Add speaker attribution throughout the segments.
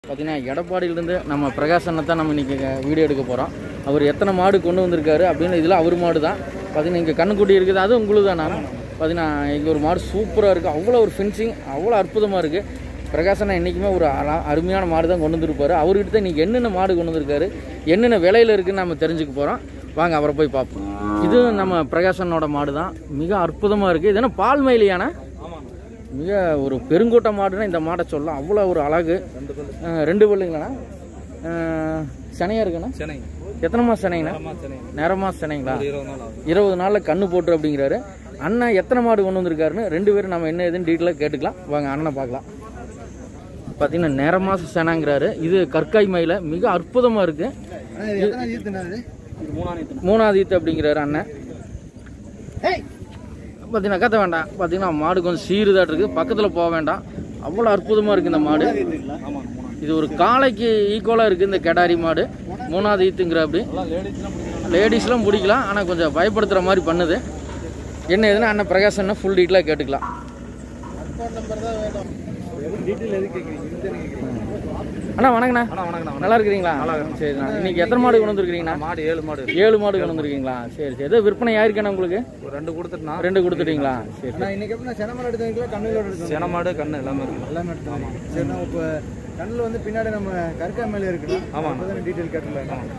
Speaker 1: பார்த்தீங்கன்னா எடப்பாடியிலேருந்து நம்ம பிரகாசனை தான் நம்ம இன்றைக்கி வீடியோ எடுக்க போகிறோம் அவர் எத்தனை மாடு கொண்டு வந்திருக்காரு அப்படின்னு இதில் அவர் மாடு தான் பார்த்தீங்கன்னா இங்கே கண்ணுக்குட்டி இருக்குது அது உங்களுக்கு தான் பார்த்தீங்கன்னா இங்கே ஒரு மாடு சூப்பராக இருக்குது அவ்வளோ ஒரு ஃபென்சிங் அவ்வளோ அற்புதமாக இருக்குது பிரகாசனா என்றைக்குமே ஒரு அழ- அருமையான மாடு தான் கொண்டு வந்திருப்பாரு அவர்கிட்ட தான் இன்றைக்கி என்னென்ன மாடு கொண்டு வந்திருக்காரு என்னென்ன விலையில் இருக்குன்னு நம்ம தெரிஞ்சுக்க போகிறோம் வாங்க அவரை போய் பார்ப்போம் இது நம்ம பிரகாசனோட மாடு தான் மிக அற்புதமாக இருக்குது இது என்ன பால் மயிலியான மிக ஒரு பெருங்கூட்ட மாடுன்னா இந்த மாடை சொல்லலாம் அவ்வளோ ஒரு அழகு அஹ், ரெண்டு பல்லுங்களாண்ணா அஹ், சனையா இருக்குண்ணா
Speaker 2: சென்னை
Speaker 1: எத்தனை மாதம் சனைங்கண்ணா
Speaker 2: ஆமா சென்னை
Speaker 1: நேரமாக சனைங்களா
Speaker 2: இருபது நாள் ஆகும்
Speaker 1: இருபது நாளில் கண்ணு போட்டுரு அப்படிங்கிறாரு அண்ணன் எத்தனை மாடு கொண்டு வந்திருக்காருன்னு ரெண்டு பேரும் நம்ம என்ன ஏதுன்னு டீட்டெயிலாக கேட்டுக்கலாம் வாங்க அண்ணனை பார்க்கலாம் பார்த்தீங்கன்னா நேரமாச சேனாங்கிறாரு இது கற்காய் மயில மிக அற்புதமாக இருக்குது
Speaker 2: இது மூணாம் நேற்று
Speaker 1: மூணாவது ஈத்து அப்படிங்கிறாரு அண்ணன் பார்த்தீங்கன்னா கத்த வேண்டாம் பார்த்தீங்கன்னா மாடு கொஞ்சம் சீருதாட்டு இருக்குது பக்கத்தில் போக வேண்டாம் அவ்வளோ அற்புதமாக இருக்குது இந்த மாடு
Speaker 2: ஆமாம் மூணாம்
Speaker 1: இது ஒரு காளைக்கு ஈக்குவலாக இருக்குது இந்த கெடாரி மாடு மூணாவது ஈத்துங்கிற அப்படி
Speaker 2: எல்லாம் லேடிஸ்லாம் பிடிக்கலாம்
Speaker 1: லேடிஸ்லாம் பிடிக்கலாம் ஆனால் கொஞ்சம் பயப்படுத்துகிற மாதிரி பண்ணுது என்ன எதுனா அண்ணன் பிரகாஷ் அண்ணன் ஃபுல் டீட்டெயிலாக கேட்டுக்கலாம்
Speaker 2: டீட்டெயில் எது கேட்குறீங்க இது தானே கேட்குறீங்க
Speaker 1: அண்ணா வணக்கண்ணா
Speaker 2: அண்ணா வணக்கம்
Speaker 1: நல்லா இருக்கிறீங்களா சரிண்ணா இன்னைக்கு எத்தனை மாடு கொண்டு வந்திருக்கிறீங்களா
Speaker 2: மாடு ஏழு மாடு இருக்கு.
Speaker 1: ஏழு மாடு கொண்டு வந்திருக்கீங்களா சரி சரி எதோ விற்பனை ஆயிருக்கேண்ணா உங்களுக்கு
Speaker 2: ஒரு ரெண்டு கொடுத்துட்டுனா
Speaker 1: ரெண்டு கொடுத்துட்டீங்களா சரி
Speaker 3: நான் இன்னைக்கு எப்படி சென மாடு எடுத்தீங்களா கண்ணுல எடுத்தோம்
Speaker 2: சென மாடு கண்ணு எல்லாமே இருக்கு
Speaker 3: எல்லாமே எடுத்தோம் சரி நான் இப்போ கண்ணில் வந்து பின்னாடி நம்ம கற்கா மேலே இருக்குண்ணா
Speaker 2: ஆமாம்.
Speaker 3: அப்போ டீட்டெயில் கேட்டுலாம்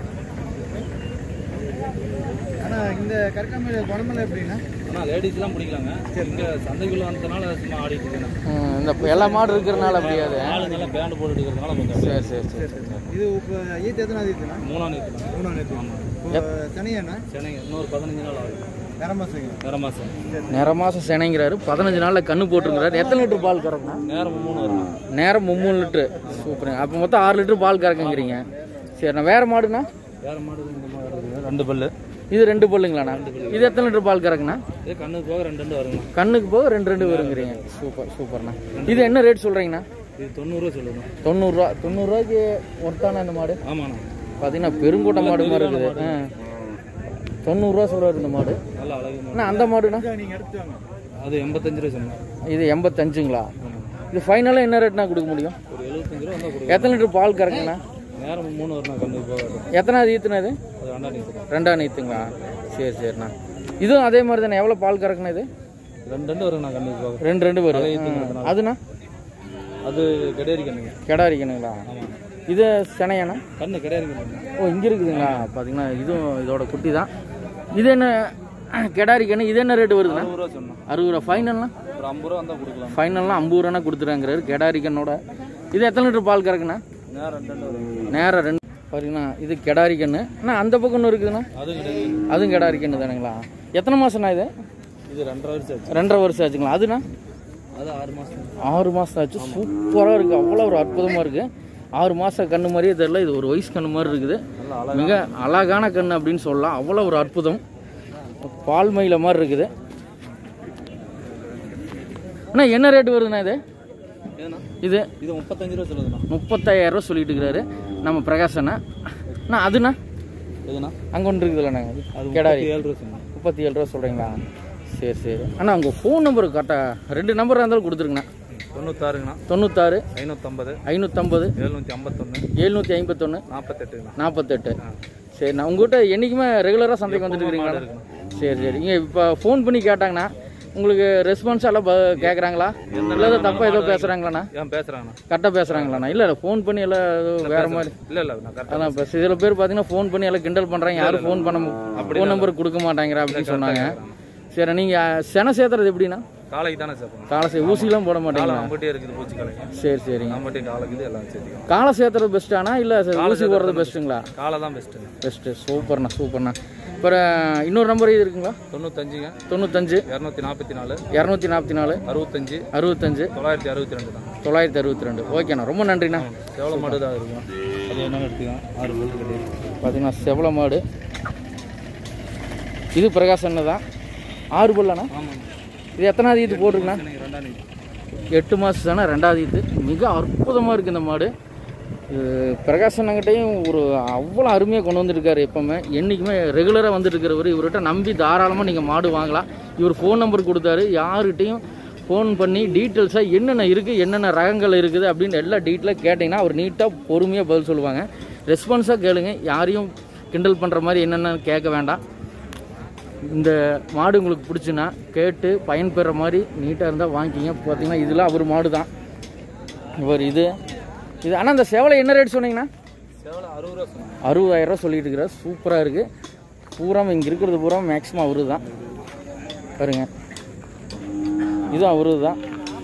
Speaker 3: ஆனால் இந்த கற்கா மேலே குணமெல்லாம் எப்படின்னா
Speaker 2: ஆனால் லேடிஸ்லாம் பிடிக்கலாங்க இங்கே சந்தைக்குள்ள வந்ததுனால சும்மா ஆடிட்டு இருக்கேன்
Speaker 1: ம், இந்த எல்லா மாடு இருக்கிறனால அப்படியாது
Speaker 2: ஆளுங்கெல்லாம் பேண்ட் போட்டுட்டு இருக்கிறதுனால கொஞ்சம்
Speaker 1: சரி சரி சரி
Speaker 3: இது இப்போ ஈத்து எத்தனை ஈத்துண்ணா
Speaker 2: மூணாம் நேற்று
Speaker 3: மூணாம் நேற்று
Speaker 2: ஆமாம்
Speaker 3: இப்போ சனியாண்ணா
Speaker 2: சென்னை இன்னொரு பதினஞ்சு நாள் ஆகும்
Speaker 3: வேற மாதங்க
Speaker 2: வேற மாதம்
Speaker 1: நேர மாதம் சேனைங்கிறாரு பதினஞ்சு நாளில் கண்ணு போட்டுருங்கிறாரு எத்தனை லிட்டர் பால் கறக்குண்ணா
Speaker 2: நேரம் மூணு வரும்
Speaker 1: நேரம் மும்மூணு லிட்டரு சூப்பருங்க அப்போ மொத்தம் ஆறு லிட்டர் பால் கறக்குங்கிறீங்க சரிண்ணா வேறு மாடுண்ணா
Speaker 2: வேற மாடு இந்த மாடு இருக்குது ரெண்டு பல்லு
Speaker 1: இது ரெண்டு பல்லுங்களாண்ணா இது எத்தனை லிட்டர் பால் கறக்குண்ணா
Speaker 2: இது கண்ணுக்கு போக ரெண்டு ரெண்டு வருங்க
Speaker 1: கண்ணுக்கு போக ரெண்டு ரெண்டு வருங்கிறீங்க சூப்பர் சூப்பர்ண்ணா இது என்ன ரேட் சொல்கிறீங்கண்ணா
Speaker 2: இது தொண்ணூறுரூவா சொல்லணும்
Speaker 1: தொண்ணூறுரூவா தொண்ணூறுரூவாய்க்கு ஒருத்தானா இந்த மாடு
Speaker 2: ஆமாண்ணா
Speaker 1: பார்த்தீங்கன்னா பெருங்கூட்ட மாடு மாதிரி இருக்குது ஆ தொண்ணூறுரூவா சொல்கிறாரு இந்த மாடு
Speaker 2: நல்ல அழகு மாடு
Speaker 1: அண்ணா அந்த மாடுண்ணா
Speaker 3: நீங்கள் எடுத்து வாங்க
Speaker 2: அது எண்பத்தஞ்சு ரூபா சொன்னேன்
Speaker 1: இது எண்பத்தஞ்சுங்களா இது ஃபைனலாக என்ன ரேட்னா கொடுக்க முடியும்
Speaker 2: ஒரு எழுபத்தஞ்சு ரூபா வந்தால் கொடுக்கும்
Speaker 1: எத்தனை லிட்டர் பால் கறக்குண்ணா
Speaker 2: நேரம் மூணு வரணும் கண்ணுக்கு போக
Speaker 1: எத்தனாவது ஈத்துனா இது
Speaker 2: அது ரெண்டாம் நேற்று
Speaker 1: ரெண்டாம் நீத்துங்களா சரி சரிண்ணா இதுவும் அதே மாதிரி தானே எவ்வளோ பால் கறக்குண்ணா இது
Speaker 2: ரெண்டு ரெண்டு வருங்கண்ணா கண்ணுக்கு போக
Speaker 1: ரெண்டு ரெண்டு வரும் ஆ. அதுண்ணா
Speaker 2: அது கிடையாது கண்ணுங்க
Speaker 1: கெடாரிக்கணுங்களா
Speaker 2: ஆமாம்
Speaker 1: இது செனையாண்ணா
Speaker 2: கண்ணு கிடையாது கண்ணுங்க
Speaker 1: ஓ இங்கே இருக்குதுங்களா பார்த்தீங்கன்னா இதுவும் இதோட குட்டி தான் இது என்ன கெடாரிக்கணு இது என்ன ரேட்டு வருதுண்ணா
Speaker 2: அறுபது ரூபா சொன்னோம்
Speaker 1: அறுபது ரூபா ஃபைனல்னா
Speaker 2: ஒரு ஐம்பது ரூபா வந்தால் கொடுக்கலாம்
Speaker 1: ஃபைனல்லாம் ஐம்பது ரூபானா கொடுத்துறாங்கிறாரு கெடாரிக்கண்ணோட இது எத்தனை லிட்டர் பால் கறக்குண்ணா
Speaker 2: நேரம் ரெண்டு ரெண்டு வரும்
Speaker 1: நேரம் ரெண்டு பாருங்கண்ணா இது கெடாரிக்கண்ணு அண்ணா அந்த பக்கம் ஒன்று இருக்குதுண்ணா
Speaker 2: அது கிடையாது
Speaker 1: அதுவும் கெடாரிக்கண்ணு தானுங்களா எத்தனை மாதம்ண்ணா இது
Speaker 2: இது ரெண்டரை வருஷம் ஆச்சு
Speaker 1: ரெண்டரை வருஷம் ஆச்சுங்களா அதுண்ணா
Speaker 2: அது ஆறு மாதம்
Speaker 1: ஆறு மாதம் ஆச்சு சூப்பராக இருக்குது அவ்வளோ ஒரு அற்புதமாக இருக்குது ஆறு மாதம் கண்ணு மாதிரியே தெரில இது ஒரு வயசு கண்ணு மாதிரி இருக்குது
Speaker 2: நல்ல
Speaker 1: மிக அழகான கண்ணு அப்படின்னு சொல்லலாம் அவ்வளோ ஒரு அற்புதம் பால் மயில மாதிரி இருக்குது அண்ணா என்ன ரேட்டு வருதுண்ணா இது
Speaker 2: ஏன்னா
Speaker 1: இது
Speaker 2: இது முப்பத்தஞ்சு ரூபா சொல்லுதுண்ணா
Speaker 1: முப்பத்தாயிரம் ரூபா சொல்லிட்டு இருக்கிறாரு நம்ம பிரகாஷ் அண்ணா அண்ணா அதுண்ணா
Speaker 2: எதுண்ணா
Speaker 1: அங்கே ஒன்று இருக்குதுல்லண்ணா
Speaker 2: அது
Speaker 1: கெடாரி
Speaker 2: முப்பத்தி ஏழு ரூபா சொன்னேன்
Speaker 1: முப்பத்தி ஏழு ரூபா சொல்கிறீங்களா சரி சரி அண்ணா உங்கள் ஃபோன் நம்பர் கரெக்டாக ரெண்டு நம்பராக இருந்தாலும் கொடுத்துருங்கண்ணா
Speaker 2: தொண்ணூத்தாறுங்கண்ணா
Speaker 1: தொண்ணூத்தாறு
Speaker 2: ஐநூற்றம்பது
Speaker 1: ஐநூற்றம்பது
Speaker 2: எழுநூற்றி ஐம்பத்தொன்று
Speaker 1: எழுநூற்றி ஐம்பத்தொன்று
Speaker 2: நாற்பத்தெட்டுங்கண்ணா
Speaker 1: நாற்பத்தெட்டு சரிண்ணா உங்ககிட்ட என்றைக்குமே ரெகுலராக சந்தைக்கு வந்துட்டு இருக்கிறீங்களா சரி சரி இங்கே இப்போ ஃபோன் பண்ணி கேட்டாங்கண்ணா உங்களுக்கு ரெஸ்பான்ஸ் எல்லாம் ப- கேட்குறாங்களா இல்லை ஏதோ தப்பாக ஏதோ பேசுகிறாங்களாண்ணா
Speaker 2: ஏன் பேசுகிறாங்கண்ணா
Speaker 1: கரெக்டாக பேசுகிறாங்களாண்ணா இல்லை இல்லை ஃபோன் பண்ணி எல்லாம் ஏதோ வேறு மாதிரி
Speaker 2: இல்லை இல்லை நான் கரெக்டாக
Speaker 1: அதான் இப்போ சில பேர் பார்த்தீங்கன்னா ஃபோன் பண்ணி எல்லாம் கிண்டல் பண்ணுறாங்க யாரும் ஃபோன் பண்ண ஃபோன் நம்பர் கொடுக்க மாட்டாங்கிறா அப்படின்னு சொன்னாங்க சரி நீங்கள் செனை சேர்த்துறது எப்படிண்ணா
Speaker 2: காலைக்கு தானே சேர்ப்போம்
Speaker 1: காலை சே ஊசிலாம் போட
Speaker 2: காலை
Speaker 1: மாட்டீங்களா
Speaker 2: நம்மகிட்டே இருக்குது பூச்சி காலைக்கு
Speaker 1: சரி சரிங்க
Speaker 2: நம்மகிட்டே காலைக்குது எல்லாம் சேர்த்துக்கலாம்
Speaker 1: காலை சேர்த்துறது பெஸ்ட்டானா இல்லை ஊசி போடுறது பெஸ்ட்டுங்களா
Speaker 2: காலை தான் பெஸ்ட்டுங்க
Speaker 1: பெஸ்ட்டு சூப்பர்ண்ணா சூப்பர்ண்ணா அப்புறம் இன்னொரு நம்பர் இது இருக்குங்களா
Speaker 2: தொண்ணூத்தஞ்சுங்க
Speaker 1: தொண்ணூத்தஞ்சு
Speaker 2: இரநூத்தி நாற்பத்தி நாலு
Speaker 1: இரநூத்தி நாற்பத்தி நாலு
Speaker 2: அறுபத்தஞ்சு
Speaker 1: அறுபத்தஞ்சு
Speaker 2: தொள்ளாயிரத்தி அறுபத்தி ரெண்டு தான்
Speaker 1: தொள்ளாயிரத்தி அறுபத்தி ரெண்டு ஓகேண்ணா ரொம்ப நன்றிண்ணா
Speaker 2: எவ்வளோ மாடு தான் இருக்கும் அது என்ன எடுத்துக்கலாம் ஆறு பல்லு கிடையாது
Speaker 1: பார்த்தீங்கன்னா செவல மாடு இது பிரகாஷ் அண்ணன் தான் ஆறு பல்லண்ணா
Speaker 2: ஆமாம்
Speaker 1: இது எத்தனாவது ஈத்து போட்டிருக்குண்ணா
Speaker 2: எனக்கு ரெண்டாம் தேதி
Speaker 1: எட்டு மாதம் தானே ரெண்டாவது ஈத்து மிக அற்புதமாக இருக்குது இந்த மாடு இது பிரகாஷ் அண்ணங்கிட்டையும் ஒரு அவ்வளோ அருமையாக கொண்டு வந்திருக்காரு எப்போவுமே என்றைக்குமே ரெகுலராக வந்துட்டு இருக்கிறவர் இவர்கிட்ட நம்பி தாராளமாக நீங்கள் மாடு வாங்கலாம் இவர் ஃபோன் நம்பர் கொடுத்தாரு யாருக்கிட்டையும் ஃபோன் பண்ணி டீட்டெயில்ஸாக என்னென்ன இருக்குது என்னென்ன ரகங்கள் இருக்குது அப்படின்னு எல்லா டீட்டெயிலாக கேட்டிங்கன்னா அவர் நீட்டாக பொறுமையாக பதில் சொல்லுவாங்க ரெஸ்பான்ஸாக கேளுங்க யாரையும் கிண்டல் பண்ணுற மாதிரி என்னென்னு கேட்க வேண்டாம் இந்த மாடு உங்களுக்கு பிடிச்சுன்னா கேட்டு பயன்பெற மாதிரி நீட்டாக இருந்தால் வாங்கிக்கிங்க பார்த்தீங்கன்னா இதில் அவர் மாடு தான் இவர் இது இது ஆனால் இந்த சேவலை என்ன ரேட் சொன்னீங்கண்ணா
Speaker 2: சேவலை அறுபது ரூபா சொன்னாங்க
Speaker 1: அறுபதாயிரம் ரூபா சொல்லிட்டு இருக்கிறார் சூப்பராக இருக்குது பூரா இங்கே இருக்கிறது பூரா மேக்ஸிமம் அவரு தான் பாருங்க இது அவரு தான்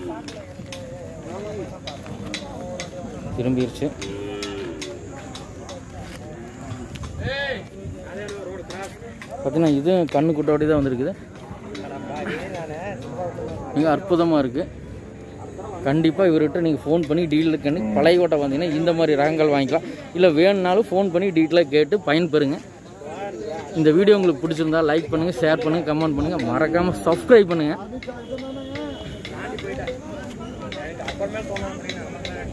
Speaker 1: திரும்பிருச்சு பார்த்தீங்கன்னா இது கண்ணு குட்டோடி தான் வந்திருக்குது மிக அற்புதமாக இருக்குது கண்டிப்பாக இவர்கிட்ட நீங்கள் ஃபோன் பண்ணி டீலில் கண்ணி பழைய கோட்டை வந்தீங்கன்னா இந்த மாதிரி ரகங்கள் வாங்கிக்கலாம் இல்லை வேணும்னாலும் ஃபோன் பண்ணி டீட்டெயிலாக கேட்டு பயன்பெறுங்க இந்த வீடியோ உங்களுக்கு பிடிச்சிருந்தா லைக் பண்ணுங்கள் ஷேர் பண்ணுங்கள் கமெண்ட் பண்ணுங்கள் மறக்காமல் சப்ஸ்கிரைப் பண்ணுங்கள்